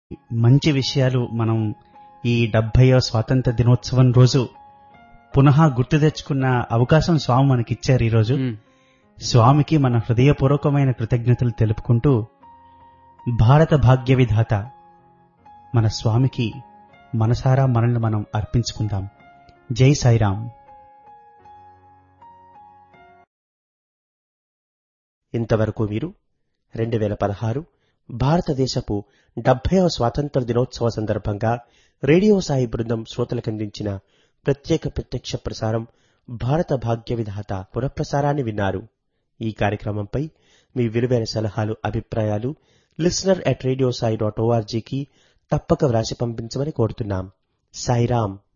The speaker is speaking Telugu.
మంచి విషయాలు మనం ఈ డెబ్బైవ స్వాతంత్ర దినోత్సవం రోజు పునః గుర్తు తెచ్చుకున్న అవకాశం స్వామి మనకిచ్చారు ఈరోజు స్వామికి మన హృదయపూర్వకమైన కృతజ్ఞతలు తెలుపుకుంటూ భారత భాగ్య విధాత మన స్వామికి మనసారా మనల్ని మనం అర్పించుకుందాం జై సాయిరాం ఇంతవరకు మీరు రెండు వేల పదహారు భారతదేశపు డెబ్బైవ స్వాతంత్ర దినోత్సవ సందర్భంగా రేడియో సాయి బృందం శ్రోతలకందించిన ప్రత్యేక ప్రత్యక్ష ప్రసారం భారత భాగ్య విధాత పునఃప్రసారాన్ని విన్నారు ఈ కార్యక్రమంపై మీ విలువైన సలహాలు అభిప్రాయాలు listener at radio Sai dot ఓఆర్జీకి తప్పక వ్రాసి పంపించమని కోరుతున్నాం సాయిరాం